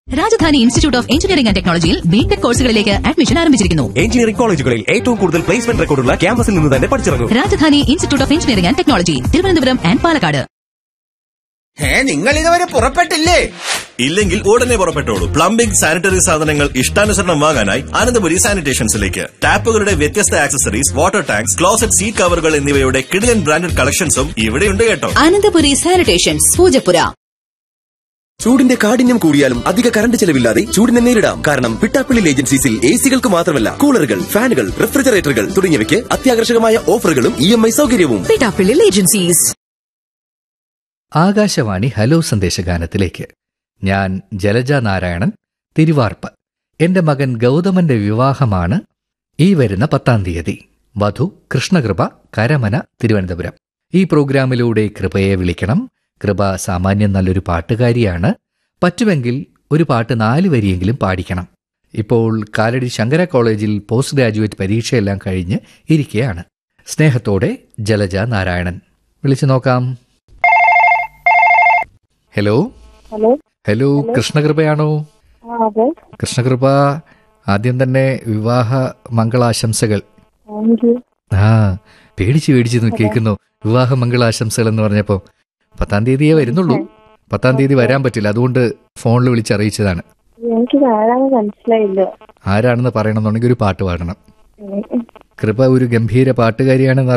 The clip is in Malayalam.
Rajdhani institute of engineering and ടെക്നോളജിയിൽ ബിടെക് കോഴ്സുകളിലേക്ക് അഡ്മിഷൻ ആരംഭിച്ചിരിക്കുന്നു എഞ്ചിനീയറിംഗ് കോളേജുകളിൽ ഏറ്റവും കൂടുതൽ പ്ലേസ്മെന്റ് റെക്കോർഡുള്ള ക്യാമ്പസിൽ നിന്ന് തന്നെ പഠിച്ചിറങ്ങും Rajadhani institute of engineering and technology Thiruvananthapuram and Palakkad ഏ നിങ്ങൾ ഇതുവരെ പുറപ്പെട്ടില്ലേ ഇല്ലെങ്കിൽ ഉടനെ പുറപ്പെട്ടോളൂ പ്ലംബിംഗ് സാനിറ്ററി സാധനങ്ങൾ ഇഷ്ടാനുസരണം വാങ്ങാനായി ആനന്ദപുരി സാനിറ്റേഷൻസിലേക്ക് ടാപ്പുകളുടെ വ്യത്യസ്ത accessories water tanks closet seat കവറുകൾ എന്നിവയുടെ കിടിലൻ ബ്രാൻഡഡ് കളക്ഷൻസും ഇവിടെയുണ്ട് കേട്ടോ അനന്തപുരി സാനിറ്റേഷൻസ് പൂജപ്പുര ചൂടിന്റെ കാഠിന്യം കൂടിയാലും അധിക കറണ്ട് ചെലവില്ലാതെ ചൂടിനെ നേരിടാം കാരണം പിട്ടാപ്പിള്ളി ഏജൻസീസിൽ എ സികൾക്ക് മാത്രമല്ല കൂളറുകൾ ഫാനുകൾ റെഫ്രിജറേറ്ററുകൾ തുടങ്ങിയവയ്ക്ക് അത്യാകർഷകമായ ഓഫറുകളും ഇ എം ഐ സൗകര്യവും പിട്ടാപ്പിള്ളിൽ ഏജൻസീസ് ആകാശവാണി ഹലോ സന്ദേശഗാനത്തിലേക്ക് ഞാൻ ജലജ നാരായണൻ തിരുവാർപ്പ് എന്റെ മകൻ ഗൗതമന്റെ വിവാഹമാണ് ഈ വരുന്ന പത്താം തീയതി വധു കൃഷ്ണകൃപ കരമന തിരുവനന്തപുരം ഈ പ്രോഗ്രാമിലൂടെ കൃപയെ വിളിക്കണം കൃപ സാമാന്യം നല്ലൊരു പാട്ടുകാരിയാണ് പറ്റുമെങ്കിൽ ഒരു പാട്ട് നാല് വരിയെങ്കിലും പാടിക്കണം ഇപ്പോൾ കാലടി ശങ്കര കോളേജിൽ പോസ്റ്റ് ഗ്രാജുവേറ്റ് പരീക്ഷയെല്ലാം കഴിഞ്ഞ് ഇരിക്കുകയാണ് സ്നേഹത്തോടെ ജലജ നാരായണൻ വിളിച്ചു നോക്കാം ഹലോ ഹലോ ഹലോ കൃഷ്ണകൃപയാണോ ആ അതെ കൃഷ്ണകൃപ ആദ്യം തന്നെ വിവാഹ മംഗളാശംസകൾ താങ്ക് യു ആ പേടിച്ച് പേടിച്ച് നിന്ന് കേൾക്കുന്നു വിവാഹ മംഗളാശംസകൾ എന്ന് പറഞ്ഞപ്പോ പത്താം തീയതിയേ വരുന്നുള്ളൂ പത്താം തീയതി വരാൻ പറ്റില്ല അതുകൊണ്ട് ഫോണിൽ വിളിച്ചറിയിച്ചതാണ് എനിക്ക് ആരാന്ന് മനസ്സിലായില്ല ആരാണെന്ന് പറയണമെന്നുണ്ടെങ്കിൽ ഒരു പാട്ട് പാടണം ഉം. കൃപ ഒരു ഗംഭീര പാട്ടുകാരിയാണെന്ന്